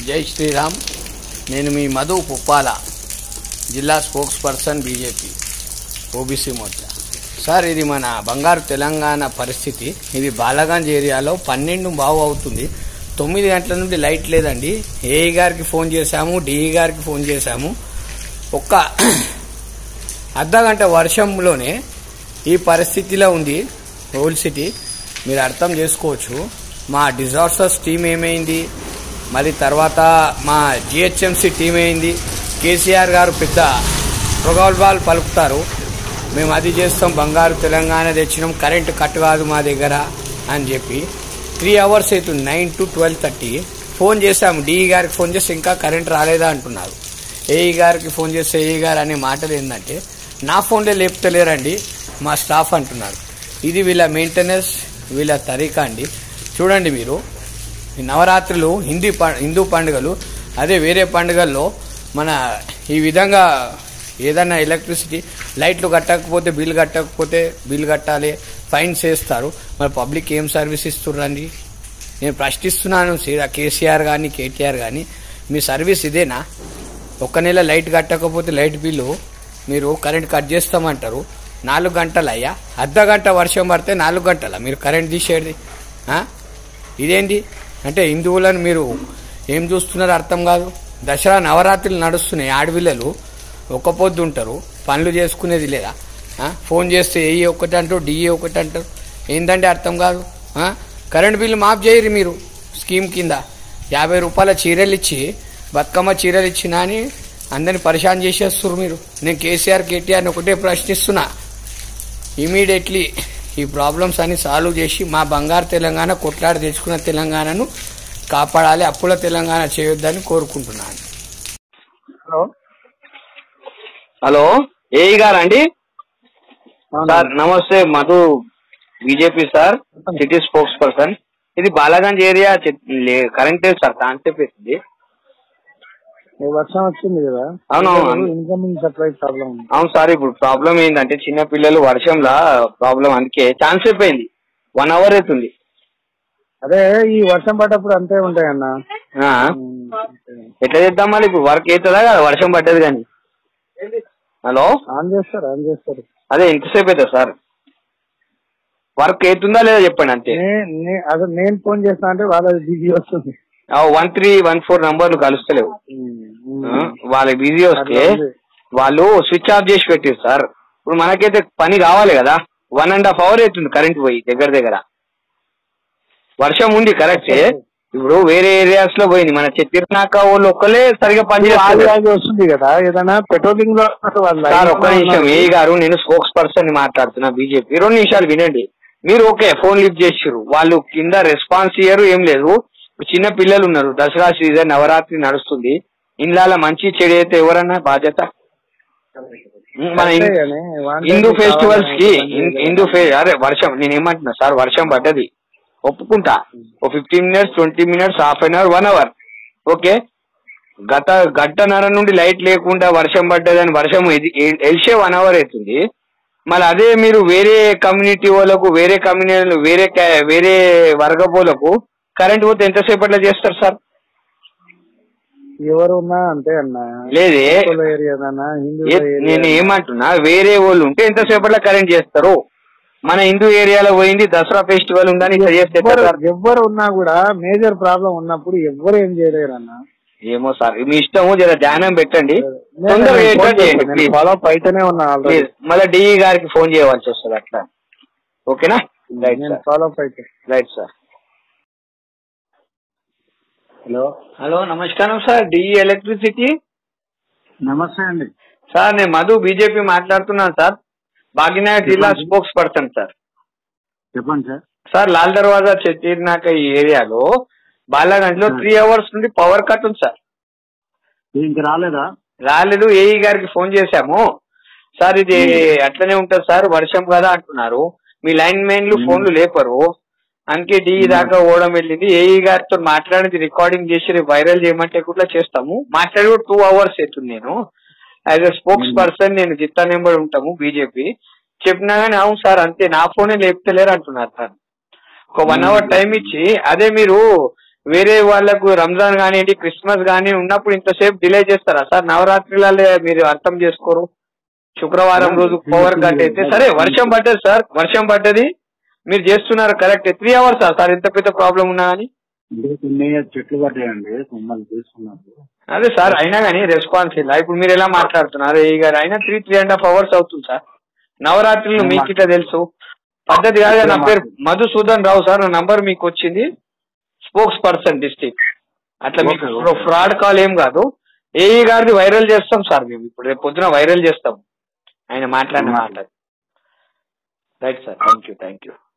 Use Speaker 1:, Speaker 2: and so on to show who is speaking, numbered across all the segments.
Speaker 1: జై శ్రీరామ్ నేను మీ మధు పుప్పాల జిల్లా spokesperson BJP OBC Morcha sir ఇది మన బంగారు తెలంగాణ పరిస్థితి ఇది బాలగంజ్ ఏరియాలో పన్నెండు బావు అవుతుంది తొమ్మిది గంటల నుండి లైట్ లేదండి ఏఈ గారికి ఫోన్ చేశాము డిఈ గారికి ఫోన్ చేశాము ఒక్క అర్ధ గంట వర్షంలోనే ఈ పరిస్థితిలో ఉంది ఓల్డ్ సిటీ మీరు అర్థం చేసుకోవచ్చు మా డిజాస్టర్స్ టీం ఏమైంది మరి తర్వాత మా జిహెచ్ఎంసీ టీం అయింది కేసీఆర్ గారు పెద్ద ప్రగల్భాలు పలుకుతారు మేము అది చేస్తాం బంగారు తెలంగాణ తెచ్చినాం కరెంటు కట్ కాదు మా దగ్గర అని చెప్పి త్రీ అవర్స్ అవుతుంది nine to twelve thirty phone చేశాము డిఈ గారికి ఫోన్ చేస్తే ఇంకా కరెంట్ రాలేదా అంటున్నారు ఏఈ గారికి ఫోన్ చేస్తే ఏఈ గారు అనే మాటలు ఏంటంటే నా ఫోన్లే లేపుతలేరండి మా స్టాఫ్ అంటున్నారు ఇది వీళ్ళ మెయింటెనెన్స్ వీళ్ళ తరీకా అండి చూడండి మీరు ఈ నవరాత్రులు హిందీ ప- హిందూ పండుగలు అదే వేరే పండుగల్లో మన ఈ విధంగా ఏదైనా ఎలక్ట్రిసిటీ లైట్లు కట్టకపోతే బిల్ కట్టకపోతే బిల్ కట్టాలి ఫైన్స్ వేస్తారు మరి పబ్లిక్ ఏం సర్వీస్ ఇస్తుర్రండి నేను ప్రశ్నిస్తున్నాను సీదా కేసీఆర్ కానీ కేటీఆర్ కానీ మీ సర్వీస్ ఇదేనా ఒక్క నెల లైట్ కట్టకపోతే లైట్ బిల్లు మీరు కరెంట్ కట్ చేస్తామంటారు నాలుగు గంటలు అయ్యా అర్ధ గంట వర్షం పడితే నాలుగు గంటల మీరు కరెంట్ తీసేది ఆ? ఇదేంటి అంటే హిందువులను మీరు ఏం చూస్తున్నారో అర్థం కాదు దసరా నవరాత్రులు నడుస్తున్నాయి ఆడపిల్లలు ఒక్క పొద్దు ఉంటారు పనులు చేసుకునేది లేదా ఆ? ఫోన్ చేస్తే ఏ ఒకటి అంటారు డిఏ ఒకటి అంటారు ఏంటంటే అర్థం కాదు ఆ? కరెంట్ బిల్లు మాఫ్ చేయరు మీరు స్కీమ్ కింద యాభై రూపాయల చీరలు ఇచ్చి బతుకమ్మ చీరలు ఇచ్చినా అని అందరిని పరిశాన్ చేసేస్తున్నారు మీరు నేను కేసీఆర్ కేటీఆర్ని ఒకటే ప్రశ్నిస్తున్నా ఇమీడియట్లీ ఈ ప్రాబ్లమ్స్ అన్ని సాల్వ్ చేసి మా బంగారు తెలంగాణ కొట్లాడి తెచ్చుకున్న తెలంగాణను కాపాడాలి అప్పుల తెలంగాణ చేయొద్దని కోరుకుంటున్నాను
Speaker 2: హలో
Speaker 3: హలో ఏఈ గారా అండి సార్ నమస్తే Madhu BJP sir city spokesperson ఇది బాలాగంజ్ ఏరియా కరెంట్ లేదు సార్ కాన్సెప్ట్ వేసింది
Speaker 2: ఈ వర్షం వచ్చింది కదా
Speaker 3: అవును, అవును.
Speaker 2: ఇన్కమింగ్ సప్లై ప్రాబ్లం ఉంది
Speaker 3: అవును సార్ ఇప్పుడు ప్రాబ్లం ఏంటంటే చిన్న పిల్లలు వర్షంలా ప్రాబ్లం అందుకే ఛాన్స్ అయిపోయింది వన్ అవర్ అవుతుంది
Speaker 2: అదే ఈ వర్షం పడ్డప్పుడు అంతే ఉంటాయి అన్న
Speaker 3: ఆ, ఎట్లా చేద్దాం మళ్ళీ ఇప్పుడు వర్క్ అవుతుందా కదా వర్షం పడ్డది కానీ హలో
Speaker 2: ఆన్ చేస్తారు ఆన్ చేస్తారు
Speaker 3: అదే ఎంతసేపు అవుతుంది సార్ వర్క్ అవుతుందా లేదా చెప్పండి అంతే
Speaker 2: నే- నే- అదే నేను ఫోన్ చేస్తా అంటే వాళ్ళది బిజీ వస్తుంది
Speaker 3: వన్ త్రీ వన్ ఫోర్ నంబర్లు కలుస్తలేవు ఆ, వాళ్ళకి బిజీ వస్తే
Speaker 2: అట్లా ఉంది.
Speaker 3: వాళ్ళు స్విచ్ ఆఫ్ చేసి పెట్టారు సార్ ఇప్పుడు మనకైతే పని కావాలి కదా వన్ అండ్ హాఫ్ అవర్ అవుతుంది కరెంట్ పోయి దగ్గర దగ్గర వర్షం ఉంది కరెక్టే ఇప్పుడు వేరే ఏరియాస్ లో పోయింది మన చిత్తిర్నాక వాళ్ళు ఒక్కలే సరిగా పని
Speaker 2: ఆగి
Speaker 3: చేస్తారు
Speaker 2: ఆగి వస్తుంది కదా ఏదైనా పెట్రోలింగ్ లో వాళ్ళు
Speaker 3: సార్ ఒక్క నిమిషం ఏ గారు నేను స్పోక్స్ పర్సన్ మాట్లాడుతున్నా బీజేపీ రెండు నిమిషాలు వినండి మీరు ఓకే ఫోన్ లిఫ్ట్ చేసిర్రు వాళ్ళు కింద రెస్పాన్స్ ఇయ్యరు ఏం లేదు ఇప్పుడు చిన్న పిల్లలు ఉన్నారు దసరా సీజన్ నవరాత్రి నడుస్తుంది ఇండ్ల మంచి చెడు అయితే ఎవరన్నా బాధ్యత ఉం, మన హిం-
Speaker 2: అంతే కానీ వాళ్ళు
Speaker 3: హిందూ
Speaker 2: కావాలని
Speaker 3: ఫెస్టివల్స్ కి
Speaker 2: పని చేయలేదు.
Speaker 3: హిందూ ఫే అరే వర్షం నేను ఏమంటున్నా సార్ వర్షం పడ్డది ఒప్పుకుంటా ఓ fifteen minutes twenty minutes half an hour one hour okay గత గంటన్నర నుండి లైట్ లేకుండా వర్షం పడ్డదని వర్షం ఎల్సే వన్ అవర్ అవుతుంది మళ్ళీ అదే మీరు వేరే కమ్యూనిటీ వాళ్ళకు వేరే కమ్యూనిటీ వేరే ca- వేరే వర్గపోలకు కరెంట్ పోతే ఎంతసేపట్లో చేస్తారు సార్
Speaker 2: ఎవరు ఉన్నా అంతే అన్న
Speaker 3: లేదే
Speaker 2: ఏరియాదన్నా హిందూ
Speaker 3: ఏ- నేను ఏమంటున్నా వేరే వాళ్ళు ఉంటే ఎంతసేపట్లో కరెంట్ చేస్తారు మన హిందూ ఏరియాలో పోయింది దసరా ఫెస్టివల్ ఉందని ఇట్లా చేస్తే ఎట్లా సార్?
Speaker 2: ఎవ్వరు ఉన్నా కూడా మేజర్ ప్రాబ్లం ఉన్నప్పుడు ఎవ్వరు ఏం చేయలేరు అన్న
Speaker 3: ఏమో సార్ మీ ఇష్టము జర ధ్యానం పెట్టండి తొందరగా ఏంటో చేయండి ప్లీజ్
Speaker 2: ఫాలో అప్ అయితేనే ఉన్నా ఆల్రెడీ
Speaker 3: ప్లీజ్ మళ్ళీ డిఈ గారికి ఫోన్ చేయవలసి వస్తుంది అట్లా ఓకేనా రైట్
Speaker 2: నేను
Speaker 3: సార్
Speaker 2: ఫాలో అప్ అయితే
Speaker 3: రైట్ సార్
Speaker 2: హలో
Speaker 3: హలో నమస్కారం సార్ డిఈ ఎలక్ట్రిసిటీ
Speaker 2: నమస్తే అండి
Speaker 3: సార్ నేను మధు బీజేపీ మాట్లాడుతున్నాను సార్ భాగ్యనగర్ జిల్లా స్పోక్స్ పర్సన్ సార్
Speaker 2: చెప్పండి సార్
Speaker 3: సార్ లాల్ దర్వాజా చెట్టినాక ఈ ఏరియాలో బాలాగంజ్ లో త్రీ అవర్స్ నుండి పవర్ కట్ ఉంది సార్
Speaker 2: ఇంక రాలేదా
Speaker 3: రాలేదు ఏఈ గారికి ఫోన్ చేశాము సార్ ఇది అట్లనే ఉంటది సార్ వర్షం కదా అంటున్నారు మీ లైన్ మెయిన్లు ఫోన్లు లేపరు అందుకే డిఈ దాకా ఓడం వెళ్ళింది ఏఈ గారితో మాట్లాడింది రికార్డింగ్ చేసి రేపు వైరల్ చేయమంటే కూడా చేస్తాము మాట్లాడి కూడా టూ అవర్స్ అవుతుంది నేను యాజ్ ఎ స్పోక్స్ పర్సన్ నేను జిత్తా నెంబర్ ఉంటాము బీజేపీ చెప్పినా కానీ అవును సార్ అంతే నా ఫోనే లేపుతలేరు అంటున్నారు సార్ ఒక వన్ అవర్ టైం ఇచ్చి అదే మీరు వేరే వాళ్ళకు రంజాన్ కానివ్వండి క్రిస్మస్ కానీ ఉన్నప్పుడు ఇంతసేపు డిలే చేస్తారా సార్ నవరాత్రిలలో మీరు అర్థం చేసుకోరు శుక్రవారం రోజు పవర్ కట్ అయితే సరే వర్షం పడ్డది సార్ వర్షం పడ్డది మీరు చేస్తున్నారు కరెక్ట్ త్రీ అవర్స్ సార్ ఇంత పెద్ద ప్రాబ్లం ఉన్నా అని
Speaker 2: అంటే కొన్ని చెట్లు పడ్డాయండి మమ్మల్ని తీసుకున్నారు
Speaker 3: అదే సార్ అయినా కానీ రెస్పాన్స్ ఇలా ఇప్పుడు మీరు ఎలా మాట్లాడుతున్నారు ఈ గారు అయినా three three and half hours అవుతుంది సార్ నవరాత్రులు మీకు ఇట్లా తెలుసు పద్ధతి కాదు నా పేరు మధుసూదన్ రావు సార్ నా నంబర్ మీకు వచ్చింది స్పోక్స్ పర్సన్ డిస్టిక్ అట్లా మీకు
Speaker 2: Okay, okay.
Speaker 3: ఫ్రాడ్ కాల్ ఏం కాదు ఏఈ గారిది వైరల్ చేస్తాం సార్ మేము ఇప్పుడు రేపు పొద్దున వైరల్ చేస్తాం ఆయన మాట్లాడిన మాట right sir thank you thank you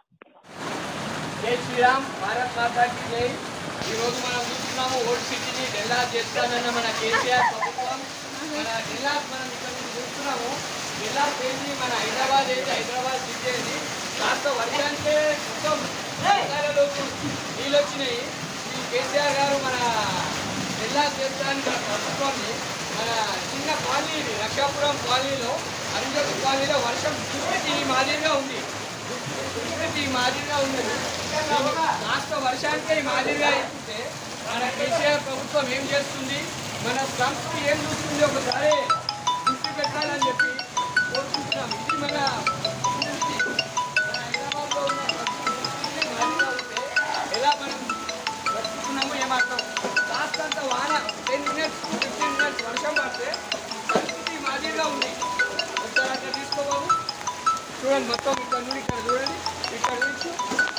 Speaker 1: జై శ్రీరామ్ భారత్ మాతాకి జై ఈ రోజు మనం చూస్తున్నాము ఓల్డ్ సిటీని డెల్లాస్ చేస్తానన్న మన కేసీఆర్ ప్రభుత్వం మన డెల్లాస్ మనం ఇక్కడ నుంచి చూస్తున్నాము డెల్లాస్ ఏంటి మన హైదరాబాద్ ఏంటి హైదరాబాద్ సిటీ ఏంటి కాస్త వర్షానికే మొత్తం నగరాలకు నీళ్ళు వచ్చినాయి ఈ కేసీఆర్ గారు మన డెల్లాస్ చేస్తానికి మన ప్రభుత్వాన్ని మన చిన్న కాలనీ ఇది లక్షాపురం కాలనీలో అరుంజకు కాలనీలో వర్షం దుస్థితి ఈ మాదిరిగా ఉంది దుస్థితి ఈ మాదిరిగా ఉన్నది రాష్ట్ర వర్షానికే ఈ మాదిరిగా అయిపోతే మన కేసీఆర్ ప్రభుత్వం ఏం చేస్తుంది మన సంస్కృతి ఏం చూస్తుంది ఒకసారి దృష్టి పెట్టాలని చెప్పి కోరుకుంటున్నాం ఇది మన దుస్థితి. మన హైదరాబాద్లో ఉన్న పరిస్థితి ఈ మాదిరిగా ఉంటే ఎలా మనం బ్రతుకుతున్నామో ఏమాత్రం కాస్తంత వాన టెన్ మినిట్స్ ఫిఫ్టీన్ మినిట్స్ వర్షం పడితే పరిస్థితి ఈ మాదిరిగా ఉంది ఒకసారి అట్లా తీసుకోబాబు చూడండి మొత్తం ఇక్కడ నుండి ఇక్కడ చూడండి ఇక్కడ నుంచి